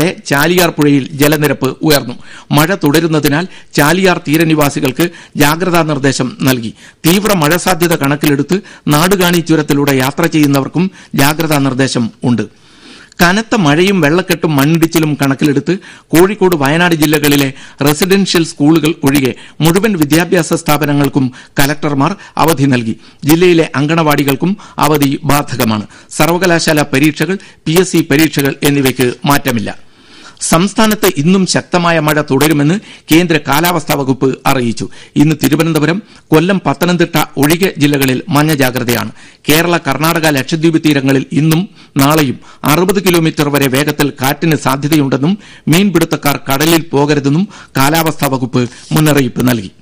ചാലിയാർ പുഴയിൽ ജലനിരപ്പ് ഉയർന്നു മഴ തുടരുന്നതിനാൽ ചാലിയാർ തീരനിവാസികൾക്ക് ജാഗ്രതാ നിർദ്ദേശം നൽകി തീവ്ര മഴ സാധ്യത കണക്കിലെടുത്ത് നാടുകാണി ചുരത്തിലൂടെ യാത്ര ചെയ്യുന്നവർക്കും ജാഗ്രതാ നിർദ്ദേശം ഉണ്ട് കനത്ത മഴയും വെള്ളക്കെട്ടും മണ്ണിടിച്ചിലും കണക്കിലെടുത്ത് കോഴിക്കോട് വയനാട് ജില്ലകളിലെ റെസിഡൻഷ്യൽ സ്കൂളുകൾ ഒഴികെ മുഴുവൻ വിദ്യാഭ്യാസ സ്ഥാപനങ്ങൾക്കും കലക്ടർമാർ അവധി നൽകി ജില്ലയിലെ അങ്കണവാടികൾക്കും അവധി ബാധകമാണ് സർവകലാശാല പരീക്ഷകൾ പി പരീക്ഷകൾ എന്നിവയ്ക്ക് മാറ്റമില്ല സംസ്ഥാനത്ത് ഇന്നും ശക്തമായ മഴ തുടരുമെന്ന് കേന്ദ്ര കാലാവസ്ഥാ വകുപ്പ് അറിയിച്ചു ഇന്ന് തിരുവനന്തപുരം കൊല്ലം പത്തനംതിട്ട ഒഴികെ ജില്ലകളിൽ മഞ്ഞ ജാഗ്രതയാണ് കേരള കർണാടക ലക്ഷദ്വീപ് തീരങ്ങളിൽ ഇന്നും നാളെയും അറുപത് കിലോമീറ്റർ വരെ വേഗത്തിൽ കാറ്റിന് സാധ്യതയുണ്ടെന്നും മീൻപിടുത്തക്കാർ കടലിൽ പോകരുതെന്നും കാലാവസ്ഥാ വകുപ്പ് മുന്നറിയിപ്പ് നൽകി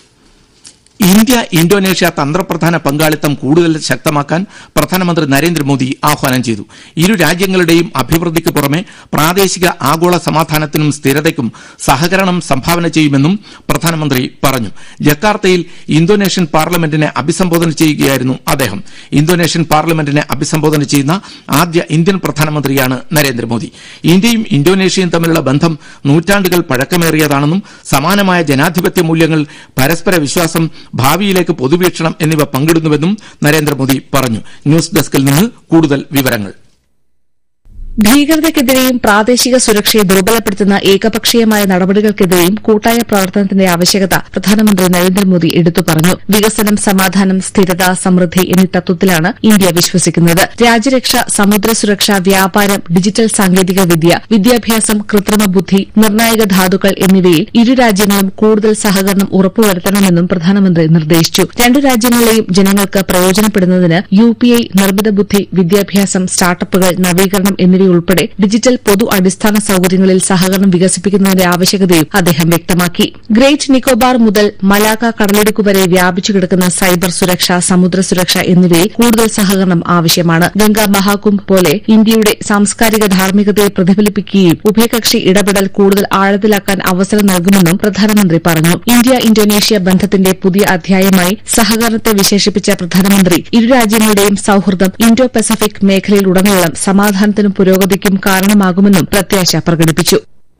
ഇന്ത്യ ഇന്തോനേഷ്യ തന്ത്രപ്രധാന പങ്കാളിത്തം കൂടുതൽ ശക്തമാക്കാൻ പ്രധാനമന്ത്രി നരേന്ദ്രമോദി ആഹ്വാനം ചെയ്തു ഇരു രാജ്യങ്ങളുടെയും അഭിവൃദ്ധിക്ക് പുറമെ പ്രാദേശിക ആഗോള സമാധാനത്തിനും സ്ഥിരതയ്ക്കും സഹകരണം സംഭാവന ചെയ്യുമെന്നും പ്രധാനമന്ത്രി പറഞ്ഞു ജക്കാർത്തയിൽ ഇന്തോനേഷ്യൻ പാർലമെന്റിനെ അഭിസംബോധന ചെയ്യുകയായിരുന്നു അദ്ദേഹം ഇന്തോനേഷ്യൻ പാർലമെന്റിനെ അഭിസംബോധന ചെയ്യുന്ന ആദ്യ ഇന്ത്യൻ പ്രധാനമന്ത്രിയാണ് നരേന്ദ്രമോദി ഇന്ത്യയും ഇന്തോനേഷ്യയും തമ്മിലുള്ള ബന്ധം നൂറ്റാണ്ടുകൾ പഴക്കമേറിയതാണെന്നും സമാനമായ ജനാധിപത്യ മൂല്യങ്ങൾ പരസ്പര വിശ്വാസം ഭാവിയിലേക്ക് പൊതുവീക്ഷണം എന്നിവ പങ്കിടുന്നുവെന്നും നരേന്ദ്രമോദി പറഞ്ഞു ന്യൂസ് ഡെസ്കിൽ നിന്ന് കൂടുതൽ വിവരങ്ങൾ ഭീകരതയ്ക്കെതിരെയും പ്രാദേശിക സുരക്ഷയെ ദുർബലപ്പെടുത്തുന്ന ഏകപക്ഷീയമായ നടപടികൾക്കെതിരെയും കൂട്ടായ പ്രവർത്തനത്തിന്റെ ആവശ്യകത പ്രധാനമന്ത്രി നരേന്ദ്രമോദി എടുത്തു പറഞ്ഞു വികസനം സമാധാനം സ്ഥിരത സമൃദ്ധി എന്നീ തത്വത്തിലാണ് ഇന്ത്യ വിശ്വസിക്കുന്നത് രാജ്യരക്ഷ സമുദ്ര സുരക്ഷ വ്യാപാരം ഡിജിറ്റൽ സാങ്കേതിക വിദ്യ വിദ്യാഭ്യാസം കൃത്രിമ ബുദ്ധി നിർണായക ധാതുക്കൾ എന്നിവയിൽ ഇരു രാജ്യങ്ങളും കൂടുതൽ സഹകരണം ഉറപ്പുവരുത്തണമെന്നും പ്രധാനമന്ത്രി നിർദ്ദേശിച്ചു രണ്ടു രാജ്യങ്ങളിലെയും ജനങ്ങൾക്ക് പ്രയോജനപ്പെടുന്നതിന് യു പി ഐ നിർമ്മിത ബുദ്ധി വിദ്യാഭ്യാസം സ്റ്റാർട്ടപ്പുകൾ നവീകരണം എന്നിവയുൾപ്പെടെ ഡിജിറ്റൽ പൊതു അടിസ്ഥാന സൌകര്യങ്ങളിൽ സഹകരണം വികസിപ്പിക്കുന്നതിന്റെ ആവശ്യകതയും അദ്ദേഹം വ്യക്തമാക്കി ഗ്രേറ്റ് നിക്കോബാർ മുതൽ മലാക്ക കടലിടുക്ക് വരെ വ്യാപിച്ചു കിടക്കുന്ന സൈബർ സുരക്ഷ സമുദ്ര സുരക്ഷ എന്നിവയിൽ കൂടുതൽ സഹകരണം ആവശ്യമാണ് ഗംഗാ മഹാകുംഭ് പോലെ ഇന്ത്യയുടെ സാംസ്കാരിക ധാർമ്മികതയെ പ്രതിഫലിപ്പിക്കുകയും ഉഭയകക്ഷി ഇടപെടൽ കൂടുതൽ ആഴത്തിലാക്കാൻ അവസരം നൽകുമെന്നും പ്രധാനമന്ത്രി പറഞ്ഞു ഇന്ത്യ ഇന്തോനേഷ്യ ബന്ധത്തിന്റെ പുതിയ അധ്യായമായി സഹകരണത്തെ വിശേഷിപ്പിച്ച പ്രധാനമന്ത്രി ഇരു രാജ്യങ്ങളുടെയും സൌഹൃദം ഇന്തോ പസഫിക് മേഖലയിലുടനീളം സമാധാനത്തിനും പുരോഗതിക്കും കാരണമാകുമെന്നും പ്രത്യാശ പ്രകടിപ്പിച്ചു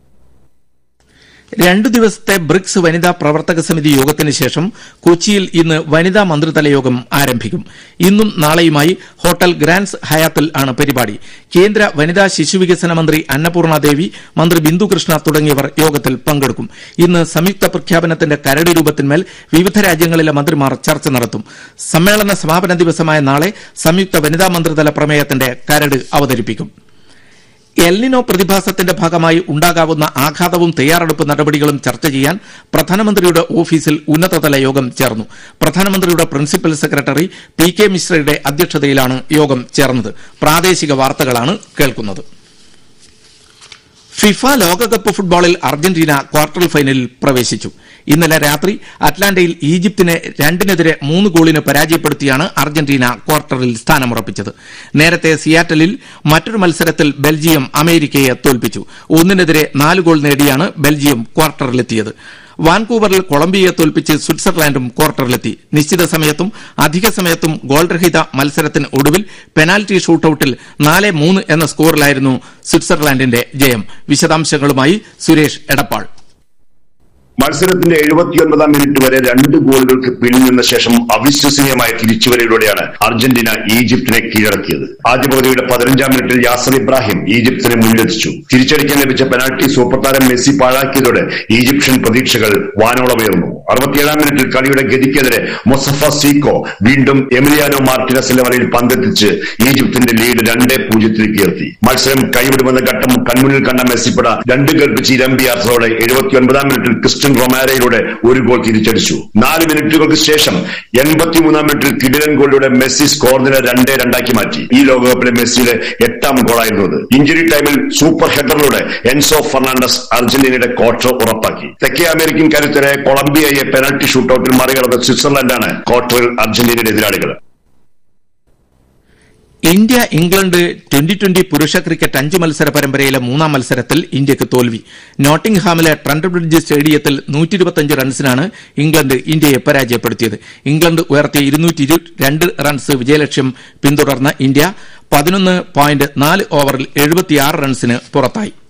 രണ്ടു ദിവസത്തെ ബ്രിക്സ് വനിതാ പ്രവർത്തക സമിതി യോഗത്തിന് ശേഷം കൊച്ചിയിൽ ഇന്ന് വനിതാ മന്ത്രിതല യോഗം ആരംഭിക്കും ഇന്നും നാളെയുമായി ഹോട്ടൽ ഗ്രാൻഡ്സ് ഹയാത്തിൽ ആണ് പരിപാടി കേന്ദ്ര വനിതാ ശിശുവികസന മന്ത്രി അന്നപൂർണ ദേവി മന്ത്രി ബിന്ദു കൃഷ്ണ തുടങ്ങിയവർ യോഗത്തിൽ പങ്കെടുക്കും ഇന്ന് സംയുക്ത പ്രഖ്യാപനത്തിന്റെ കരട് രൂപത്തിന്മേൽ വിവിധ രാജ്യങ്ങളിലെ മന്ത്രിമാർ ചർച്ച നടത്തും സമ്മേളന സമാപന ദിവസമായ നാളെ സംയുക്ത വനിതാ മന്ത്രിതല പ്രമേയത്തിന്റെ കരട് അവതരിപ്പിക്കും എൽനിനോ പ്രതിഭാസത്തിന്റെ ഭാഗമായി ഉണ്ടാകാവുന്ന ആഘാതവും തയ്യാറെടുപ്പ് നടപടികളും ചർച്ച ചെയ്യാൻ പ്രധാനമന്ത്രിയുടെ ഓഫീസിൽ ഉന്നതതല യോഗം ചേർന്നു പ്രധാനമന്ത്രിയുടെ പ്രിൻസിപ്പൽ സെക്രട്ടറി പി കെ മിശ്രയുടെ അധ്യക്ഷതയിലാണ് യോഗം ചേർന്നത് പ്രാദേശിക വാർത്തകളാണ് കേൾക്കുന്നത് ഫിഫ ലോകകപ്പ് ഫുട്ബോളിൽ അർജന്റീന ക്വാർട്ടർ ഫൈനലിൽ പ്രവേശിച്ചു ഇന്നലെ രാത്രി അറ്റ്ലാന്റയിൽ ഈജിപ്തിനെ രണ്ടിനെതിരെ മൂന്ന് ഗോളിന് പരാജയപ്പെടുത്തിയാണ് അർജന്റീന ക്വാർട്ടറിൽ സ്ഥാനമുറപ്പിച്ചത് നേരത്തെ സിയാറ്റലിൽ മറ്റൊരു മത്സരത്തിൽ ബെൽജിയം അമേരിക്കയെ തോൽപ്പിച്ചു ഒന്നിനെതിരെ നാല് ഗോൾ നേടിയാണ് ബെൽജിയം ക്വാർട്ടറിലെത്തിയത് വാൻകൂവറിൽ കൊളംബിയയെ തോൽപ്പിച്ച് സ്വിറ്റ്സർലാൻഡും ക്വാർട്ടറിലെത്തി നിശ്ചിത സമയത്തും അധിക സമയത്തും ഗോൾരഹിത മത്സരത്തിന് ഒടുവിൽ പെനാൽറ്റി ഷൂട്ടൌട്ടിൽ നാല് മൂന്ന് എന്ന സ്കോറിലായിരുന്നു സ്വിറ്റ്സർലാൻഡിന്റെ ജയം വിശദാംശങ്ങളുമായി സുരേഷ് എടപ്പാൾ മത്സരത്തിന്റെ എഴുപത്തിയൊൻപതാം മിനിറ്റ് വരെ രണ്ട് ഗോളുകൾക്ക് പിന്നിൽ ശേഷം അവിശ്വസനീയമായ തിരിച്ചുവരയിലൂടെയാണ് അർജന്റീന ഈജിപ്തിനെ കീഴടക്കിയത് ആദ്യ പകുതിയുടെ പതിനഞ്ചാം മിനിറ്റിൽ യാസർ ഇബ്രാഹിം ഈജിപ്തിനെ മുന്നിലെത്തിച്ചു തിരിച്ചടിക്കാൻ ലഭിച്ച പെനാൽറ്റി സൂപ്പർ താരം മെസ്സി പാഴാക്കിയതോടെ ഈജിപ്ഷ്യൻ പ്രതീക്ഷകൾ വാനോളമുയർന്നു അറുപത്തിയേഴാം മിനിറ്റിൽ കളിയുടെ ഗതിക്കെതിരെ മൊസഫ സീക്കോ വീണ്ടും എമിലിയാനോ മാർട്ടിനസിന്റെ വലയിൽ പന്തെത്തിച്ച് ഈജിപ്തിന്റെ ലീഡ് രണ്ടേ പൂജ്യത്തിലേക്ക് ഉയർത്തി മത്സരം കൈവിടുമെന്ന ഘട്ടം കൺമുന്നിൽ കണ്ട മെസ്സിപ്പട രണ്ട് കൽപ്പിച്ച് ഇരമ്പിയാർത്തോടെ എഴുപത്തിയൊൻപതാം മിനിറ്റിൽ ക്രിസ്ത്യൻ റൊമാരയിലൂടെ ഒരു ഗോൾ തിരിച്ചടിച്ചു നാല് മിനിറ്റുകൾക്ക് ശേഷം എൺപത്തിമൂന്നാം മിനിറ്റിൽ കിടിലൻ ഗോളിലൂടെ മെസ്സി സ്കോർ നില രണ്ടേ രണ്ടാക്കി മാറ്റി ഈ ലോകകപ്പിലെ മെസ്സിയുടെ എട്ടാം ഗോളായിരുന്നു അത് ഇഞ്ചുറി ടൈമിൽ സൂപ്പർ ഹെഡറിലൂടെ എൻസോ ഫെർണാണ്ടസ് അർജന്റീനയുടെ ക്വാർട്ടർ ഉറപ്പാക്കി തെക്കേ അമേരിക്കൻ കരുത്തരെ കൊളംബിയയെ പെനൽറ്റി ഷൂട്ടൌട്ടിൽ മറികടന്ന സ്വിറ്റ്സർലൻഡാണ് ക്വാർട്ടറിൽ അർജന്റീനയുടെ എതിരാളികൾ ഇന്ത്യ ഇംഗ്ലണ്ട് ട്വന്റി ട്വന്റി പുരുഷ ക്രിക്കറ്റ് അഞ്ച് മത്സര പരമ്പരയിലെ മൂന്നാം മത്സരത്തിൽ ഇന്ത്യക്ക് തോൽവി നോട്ടിംഗ്ഹാമിലെ ട്രണ്ട് ബ്രിഡ്ജ് സ്റ്റേഡിയത്തിൽ നൂറ്റി റൺസിനാണ് ഇംഗ്ലണ്ട് ഇന്ത്യയെ പരാജയപ്പെടുത്തിയത് ഇംഗ്ലണ്ട് ഉയർത്തിയ ഇരുന്നൂറ്റി രണ്ട് റൺസ് വിജയലക്ഷ്യം പിന്തുടർന്ന ഇന്ത്യ പതിനൊന്ന് പോയിന്റ് നാല് ഓവറിൽ എഴുപത്തിയാറ് റൺസിന് പുറത്തായി